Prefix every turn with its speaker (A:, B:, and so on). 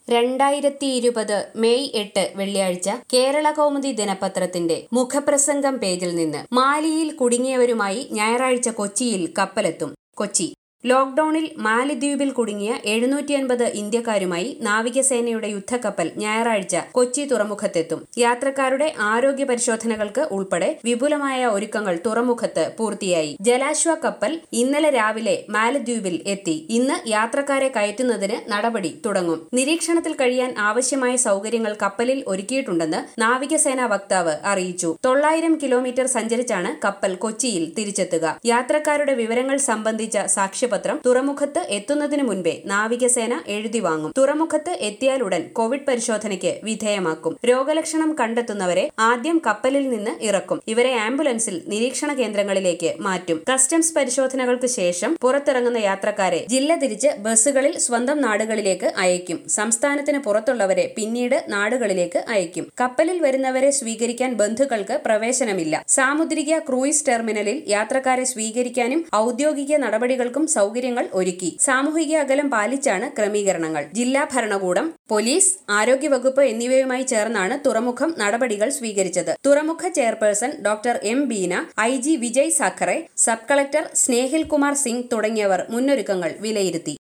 A: രണ്ടായിരത്തി ഇരുപത് മെയ് എട്ട് വെള്ളിയാഴ്ച കേരള കൗമുദി ദിനപത്രത്തിന്റെ മുഖപ്രസംഗം പേജിൽ നിന്ന് മാലിയിൽ കുടുങ്ങിയവരുമായി ഞായറാഴ്ച കൊച്ചിയിൽ കപ്പലെത്തും കൊച്ചി ലോക്ഡൌണിൽ മാലിദ്വീപിൽ കുടുങ്ങിയ എഴുന്നൂറ്റി അൻപത് ഇന്ത്യക്കാരുമായി നാവികസേനയുടെ യുദ്ധക്കപ്പൽ ഞായറാഴ്ച കൊച്ചി തുറമുഖത്തെത്തും യാത്രക്കാരുടെ ആരോഗ്യ പരിശോധനകൾക്ക് ഉൾപ്പെടെ വിപുലമായ ഒരുക്കങ്ങൾ തുറമുഖത്ത് പൂർത്തിയായി ജലാശ്വ കപ്പൽ ഇന്നലെ രാവിലെ മാലദ്വീപിൽ എത്തി ഇന്ന് യാത്രക്കാരെ കയറ്റുന്നതിന് നടപടി തുടങ്ങും നിരീക്ഷണത്തിൽ കഴിയാൻ ആവശ്യമായ സൗകര്യങ്ങൾ കപ്പലിൽ ഒരുക്കിയിട്ടുണ്ടെന്ന് നാവികസേനാ വക്താവ് അറിയിച്ചു തൊള്ളായിരം കിലോമീറ്റർ സഞ്ചരിച്ചാണ് കപ്പൽ കൊച്ചിയിൽ തിരിച്ചെത്തുക യാത്രക്കാരുടെ വിവരങ്ങൾ സംബന്ധിച്ച സാക്ഷ്യപത്രം തുറമുഖത്ത് എത്തുന്നതിന് മുൻപേ നാവികസേന എഴുതി വാങ്ങും തുറമുഖത്ത് എത്തിയാലുടൻ കോവിഡ് പരിശോധനയ്ക്ക് വിധേയമാക്കും രോഗലക്ഷണം കണ്ടെത്തുന്നവരെ ആദ്യം കപ്പലിൽ നിന്ന് ഇറക്കും ഇവരെ ആംബുലൻസിൽ നിരീക്ഷണ കേന്ദ്രങ്ങളിലേക്ക് മാറ്റും കസ്റ്റംസ് പരിശോധനകൾക്ക് ശേഷം പുറത്തിറങ്ങുന്ന യാത്രക്കാരെ ജില്ല തിരിച്ച് ബസ്സുകളിൽ സ്വന്തം നാടുകളിലേക്ക് അയക്കും സംസ്ഥാനത്തിന് പുറത്തുള്ളവരെ പിന്നീട് നാടുകളിലേക്ക് അയക്കും കപ്പലിൽ വരുന്നവരെ സ്വീകരിക്കാൻ ബന്ധുക്കൾക്ക് പ്രവേശനമില്ല സാമുദ്രിക ക്രൂയിസ് ടെർമിനലിൽ യാത്രക്കാരെ സ്വീകരിക്കാനും ഔദ്യോഗിക നടപടികൾക്കും സൗകര്യങ്ങൾ ഒരുക്കി സാമൂഹിക അകലം പാലിച്ചാണ് ക്രമീകരണങ്ങൾ ജില്ലാ ഭരണകൂടം പോലീസ് ആരോഗ്യവകുപ്പ് എന്നിവയുമായി ചേർന്നാണ് തുറമുഖം നടപടികൾ സ്വീകരിച്ചത് തുറമുഖ chairperson doctor M Beena I G Vijay Sakhare sub collector Snehil Kumar Singh തുടങ്ങിയവർ മുന്നൊരുക്കങ്ങൾ വിലയിരുത്തി